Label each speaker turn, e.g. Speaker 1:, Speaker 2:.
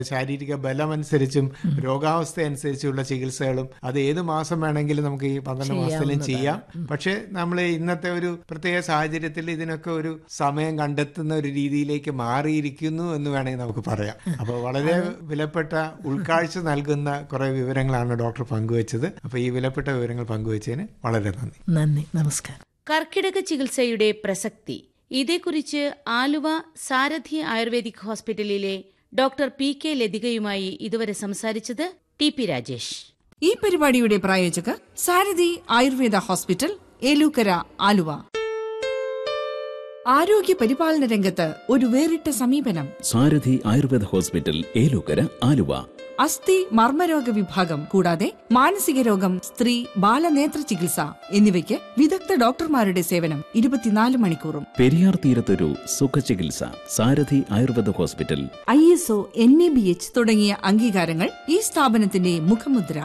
Speaker 1: ശാരീരിക ബലമനുസരിച്ചും രോഗാവസ്ഥ അനുസരിച്ചുള്ള ചികിത്സകളും അത് ഏത് മാസം വേണമെങ്കിലും നമുക്ക് ഈ പന്ത്രണ്ട് മാസത്തിലും ചെയ്യാം പക്ഷെ നമ്മൾ ഇന്നത്തെ ഒരു പ്രത്യേക സാഹചര്യത്തിൽ ഇതിനൊക്കെ ഒരു സമയം കണ്ടെത്തുന്ന ഒരു രീതിയിലേക്ക് മാറിയിരിക്കുന്നു എന്ന് വേണമെങ്കിൽ നമുക്ക് പറയാം അപ്പോൾ വളരെ വിലപ്പെട്ട ഉൾക്കാഴ്ച നൽകുന്ന കുറെ വിവരങ്ങളാണ് ഡോക്ടർ പങ്കുവച്ചത് അപ്പോൾ ഈ വിലപ്പെട്ട വിവരങ്ങൾ പങ്കുവച്ചതിന് വളരെ നന്ദി
Speaker 2: നന്ദി നമസ്കാരം
Speaker 3: കർക്കിടക ചികിത്സയുടെ പ്രസക്തി ഇതേക്കുറിച്ച് ആലുവ സാരഥി ആയുർവേദിക് ഹോസ്പിറ്റലിലെ ഡോക്ടർ പി കെ ലതികയുമായി ഇതുവരെ സംസാരിച്ചത് ടി പി രാജേഷ്
Speaker 4: ഈ പരിപാടിയുടെ പ്രായോജകർ സാരഥി ആയുർവേദ ഹോസ്പിറ്റൽ ഏലൂക്കര ആലുവ ആരോഗ്യ പരിപാലന രംഗത്ത് ഒരു വേറിട്ട സമീപനം
Speaker 5: സാരഥി ആയുർവേദ ഹോസ്പിറ്റൽ ഏലൂക്കര ആലുവ
Speaker 4: അസ്ഥി മർമ്മരോഗ വിഭാഗം കൂടാതെ മാനസിക രോഗം സ്ത്രീ ബാലനേത്ര ചികിത്സ എന്നിവയ്ക്ക് വിദഗ്ധ ഡോക്ടർമാരുടെ സേവനം ഇരുപത്തിനാല് മണിക്കൂറും
Speaker 5: പെരിയാർ തീരത്തൊരു സുഖചികിത്സ Sarathi Ayurveda hospital
Speaker 4: I S O N A B H തുടങ്ങിയ അംഗീകാരങ്ങൾ ഈ സ്ഥാപനത്തിന്റെ മുഖമുദ്ര